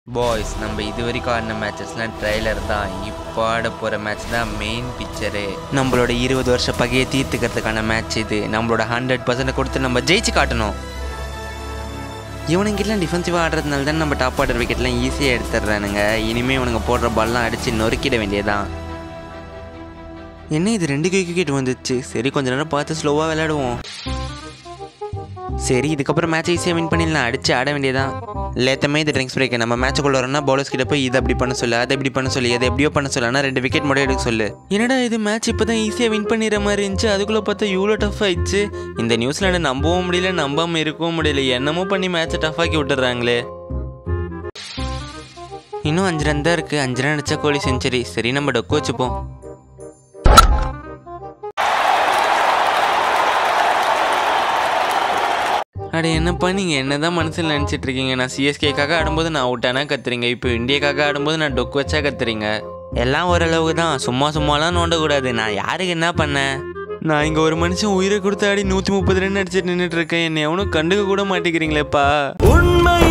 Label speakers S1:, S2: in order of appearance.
S1: boys நம்ம இது வரைக்கும் ஆடின மேட்சஸ்லாம் ட்ரைலர் தான் இப்போ ஆட போகிற மேட்ச் தான் மெயின் பிக்சரு நம்மளோட இருபது வருஷ பகையை தீர்த்துக்கிறதுக்கான மேட்ச் இது நம்மளோட ஹண்ட்ரட் பர்சன்ட் கொடுத்து நம்ம ஜெயிச்சு காட்டணும் இவனுங்கெல்லாம் டிஃபென்சிவாக ஆடுறதுனால தான் நம்ம டாப் ஆர்டர் விக்கெட்லாம் ஈஸியாக எடுத்துடுறானுங்க இனிமேல் இவனுங்க போடுற பால்லாம் அடித்து நொறுக்கிட வேண்டியதான் என்ன இது ரெண்டு விக்கெட் வந்துச்சு சரி கொஞ்ச நேரம் பார்த்து ஸ்லோவாக விளையாடுவோம் சரி இதுக்கப்புறம் மேட்ச் ஈஸியாக வின் பண்ணிடலாம் அடிச்சு ஆட வேண்டியதான் லேத்தமே இது ட்ரிங்க்ஸ் பிரேக் நம்ம மேட்சுக்குள்ள வரோம்னா பவுலர்ஸ் கிட்ட போய் இதை அப்படி பண்ண சொல்லு அதை இப்படி பண்ண சொல்லி அதை எப்படியோ பண்ண சொல்லு ஆனால் ரெண்டு விக்கெட் மட்டும் எடுக்க சொல்லு என்னடா இது மேட்ச் இப்போ தான் ஈஸியாக வின் பண்ணிடுற மாதிரி இருந்துச்சு அதுக்குள்ளே பார்த்தா இவ்வளோ டஃப் ஆயிடுச்சு இந்த நியூஸ்லாண்டை நம்பவும் முடியல நம்பாமல் இருக்கவும் முடியல என்னமோ பண்ணி மேட்சை டஃப்பாக்கி விட்டுறாங்களே இன்னும் அஞ்சு ரன் தான் இருக்குது அஞ்சு ரன் அடிச்சா கோலி செஞ்சுரி சரி நம்ம டொக்கு வச்சுப்போம் அட என்னப்பா நீங்கள் என்ன தான் மனசில் நினச்சிட்டு இருக்கீங்க நான் சிஎஸ்கேக்காக ஆடும்போது நான் அவுட்டானா கத்துறீங்க இப்போ இந்தியாக்காக ஆடும்போது நான் டொக்கு வச்சா கத்துறீங்க எல்லாம் ஓரளவுக்கு தான் சும்மா சும்மாலாம் நோண்டக்கூடாது நான் யாருக்கு என்ன பண்ணேன் நான் இங்கே ஒரு மனுஷன் உயிரை கொடுத்து ஆடி நூற்றி முப்பது ரன் அடிச்சிட்டு நின்றுட்டு இருக்கேன் என்னை எவனும் கண்டுக்க கூட மாட்டேங்கிறீங்களேப்பா
S2: உண்மை